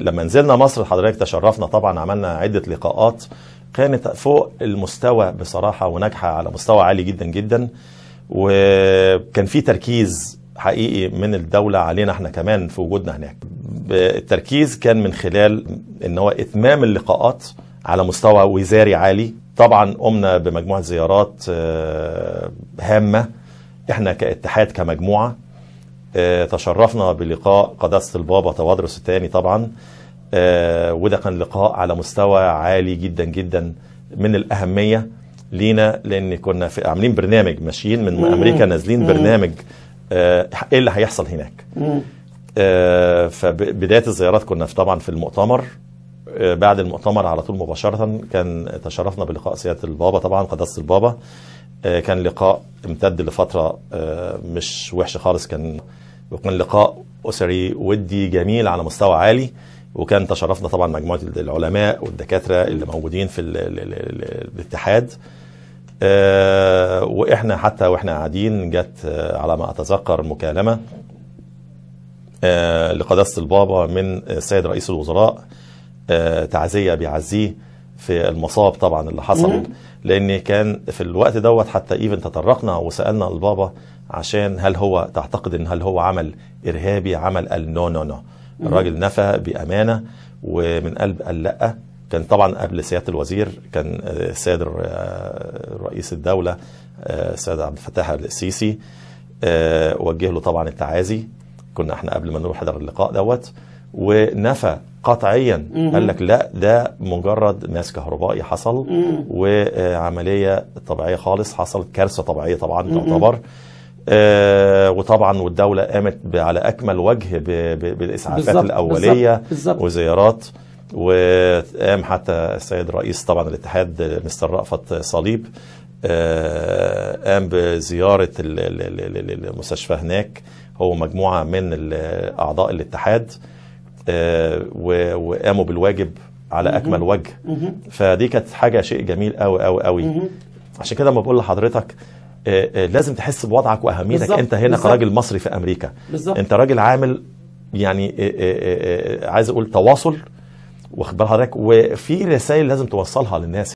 لما نزلنا مصر حضرتك تشرفنا طبعا عملنا عده لقاءات كانت فوق المستوى بصراحه وناجحه على مستوى عالي جدا جدا وكان في تركيز حقيقي من الدوله علينا احنا كمان في وجودنا هناك التركيز كان من خلال ان هو اتمام اللقاءات على مستوى وزاري عالي طبعا قمنا بمجموعه زيارات آه، هامه احنا كاتحاد كمجموعه آه، تشرفنا بلقاء قداسه البابا توادرس الثاني طبعا آه، وده كان لقاء على مستوى عالي جدا جدا من الاهميه لينا لان كنا في عاملين برنامج ماشيين من امريكا نازلين برنامج آه، ايه اللي هيحصل هناك آه، فبدايه الزيارات كنا في طبعا في المؤتمر آه، بعد المؤتمر على طول مباشره كان تشرفنا بلقاء سياده البابا طبعا قداسه البابا آه، كان لقاء امتد لفتره آه، مش وحشه خالص كان وكان لقاء اسري ودي جميل على مستوى عالي وكان تشرفنا طبعا مجموعه العلماء والدكاتره اللي موجودين في ال ال ال ال الاتحاد آه، واحنا حتى واحنا قاعدين جت آه، على ما اتذكر مكالمه آه، لقداسه البابا من السيد رئيس الوزراء آه، تعزيه بيعزيه في المصاب طبعا اللي حصل لان كان في الوقت دوت حتى ايفن تطرقنا وسالنا البابا عشان هل هو تعتقد ان هل هو عمل ارهابي عمل قال نو نو نو الراجل نفى بامانه ومن قلب قال لا كان طبعا قبل سياده الوزير كان آه، السيد الر- آه، رئيس الدوله آه، السيد عبد الفتاح السيسي آه، وجه له طبعا التعازي كنا احنا قبل ما نروح حضر اللقاء دوت ونفى قطعيا قال لك لا ده مجرد ماس كهربائي حصل وعمليه طبيعيه خالص حصلت كارثه طبيعيه طبعا تعتبر آه وطبعا والدوله قامت ب- على اكمل وجه ب- ب- بالاسعافات بالظبط، الاوليه بالظبط، بالظبط. وزيارات وقام حتى السيد رئيس طبعا الاتحاد مستر رأفت صليب آه، قام بزيارة ال- ال- ال- ال- المستشفى هناك هو مجموعة من ال- أعضاء الاتحاد آه، و- وقاموا بالواجب على أكمل وجه فدي كانت حاجة شيء جميل قوي قوي قوي عشان كده لما بقول لحضرتك آه، آه، لازم تحس بوضعك واهميتك بالظبط، انت هنا بالظبط. كراجل مصري في امريكا بالظبط. انت راجل عامل يعني آه، آه، آه، عايز اقول تواصل واخد بال حضرتك وفي رسائل لازم توصلها للناس